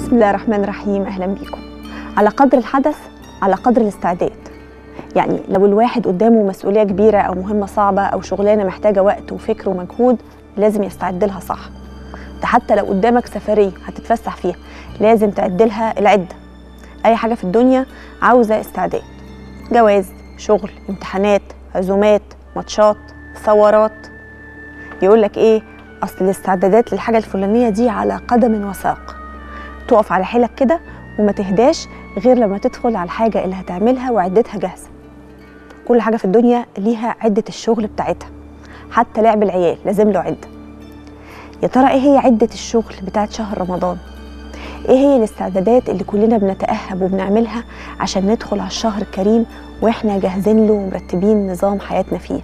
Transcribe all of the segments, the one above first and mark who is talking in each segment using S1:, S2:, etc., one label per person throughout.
S1: بسم الله الرحمن الرحيم اهلا بيكم على قدر الحدث على قدر الاستعداد يعني لو الواحد قدامه مسؤوليه كبيره او مهمه صعبه او شغلانه محتاجه وقت وفكر ومجهود لازم يستعد لها صح ده حتى لو قدامك سفريه هتتفسح فيها لازم تعد لها العده اي حاجه في الدنيا عاوزه استعداد جواز شغل امتحانات عزومات ماتشات ثورات يقول لك ايه اصل الاستعدادات للحاجه الفلانيه دي على قدم وساق تقف على حيلك كده وما تهداش غير لما تدخل على الحاجه اللي هتعملها وعدتها جاهزه كل حاجه في الدنيا ليها عده الشغل بتاعتها حتى لعب العيال لازم له عده يا ترى ايه هي عده الشغل بتاعت شهر رمضان ايه هي الاستعدادات اللي كلنا بنتاهب وبنعملها عشان ندخل على الشهر الكريم واحنا جاهزين له ومرتبين نظام حياتنا فيه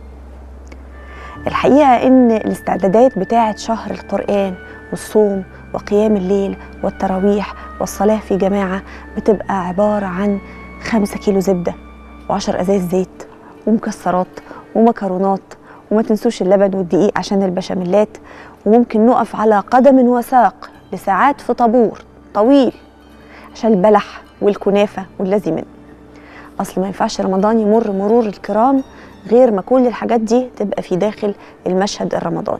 S1: الحقيقه ان الاستعدادات بتاعه شهر القران والصوم وقيام الليل والتراويح والصلاه في جماعه بتبقى عباره عن خمسة كيلو زبده وعشر ازاز زيت ومكسرات ومكرونات وما تنسوش اللبن والدقيق عشان البشاميلات وممكن نقف على قدم وساق لساعات في طابور طويل عشان البلح والكنافه والذي منه اصل ما ينفعش رمضان يمر مرور الكرام غير ما كل الحاجات دي تبقى في داخل المشهد الرمضاني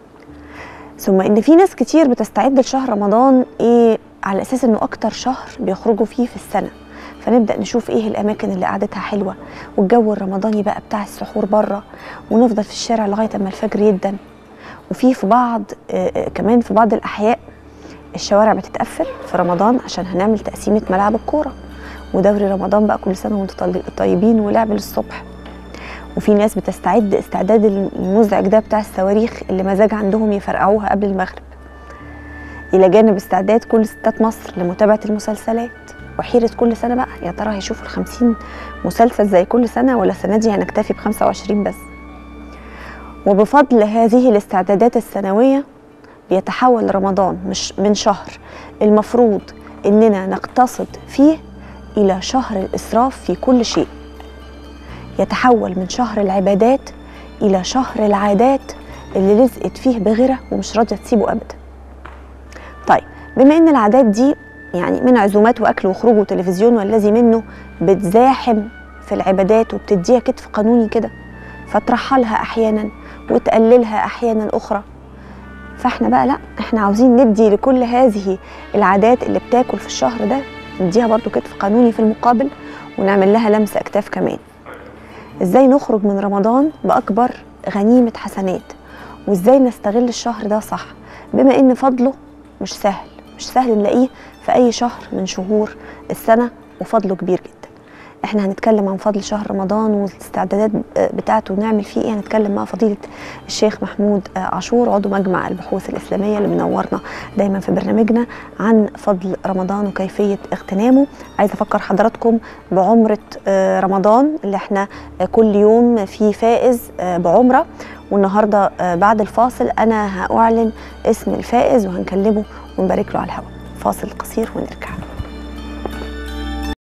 S1: ثم ان في ناس كتير بتستعد لشهر رمضان ايه على اساس انه اكتر شهر بيخرجوا فيه في السنه فنبدا نشوف ايه الاماكن اللي قعدتها حلوه والجو الرمضاني بقى بتاع السحور بره ونفضل في الشارع لغايه اما الفجر يدن وفي في بعض آه كمان في بعض الاحياء الشوارع بتتقفل في رمضان عشان هنعمل تقسيمه ملعب الكوره ودوري رمضان بقى كل سنه وانتم طيبين ولعب للصبح وفي ناس بتستعد استعداد المزعج ده بتاع الصواريخ اللي مزاج عندهم يفرقعوها قبل المغرب الى جانب استعداد كل ستات مصر لمتابعه المسلسلات وحيرة كل سنة بقى يا ترى هيشوفوا الخمسين مسلسل زي كل سنة ولا السنة دي هنكتفي بخمسة وعشرين بس وبفضل هذه الاستعدادات السنوية بيتحول رمضان مش من شهر المفروض إننا نقتصد فيه إلى شهر الإسراف في كل شيء يتحول من شهر العبادات إلى شهر العادات اللي لزقت فيه بغيرة ومش راضية تسيبه أبدا طيب بما إن العادات دي يعني من عزومات واكل وخروج وتلفزيون والذي منه بتزاحم في العبادات وبتديها كتف قانوني كده فترحلها احيانا وتقللها احيانا اخرى فاحنا بقى لا احنا عاوزين ندي لكل هذه العادات اللي بتاكل في الشهر ده نديها برضو كتف قانوني في المقابل ونعمل لها لمس اكتاف كمان ازاي نخرج من رمضان باكبر غنيمه حسنات وازاي نستغل الشهر ده صح بما ان فضله مش سهل مش سهل نلاقيه في أي شهر من شهور السنة وفضله كبير جدا احنا هنتكلم عن فضل شهر رمضان والاستعدادات بتاعته ونعمل فيه ايه هنتكلم مع فضيلة الشيخ محمود عاشور عضو مجمع البحوث الإسلامية اللي منورنا دايما في برنامجنا عن فضل رمضان وكيفية اغتنامه عايزة أفكر حضراتكم بعمرة رمضان اللي احنا كل يوم في فائز بعمرة والنهاردة بعد الفاصل أنا هأعلن اسم الفائز وهنكلمه ونبارك له على الهواء فاصل قصير ونرجع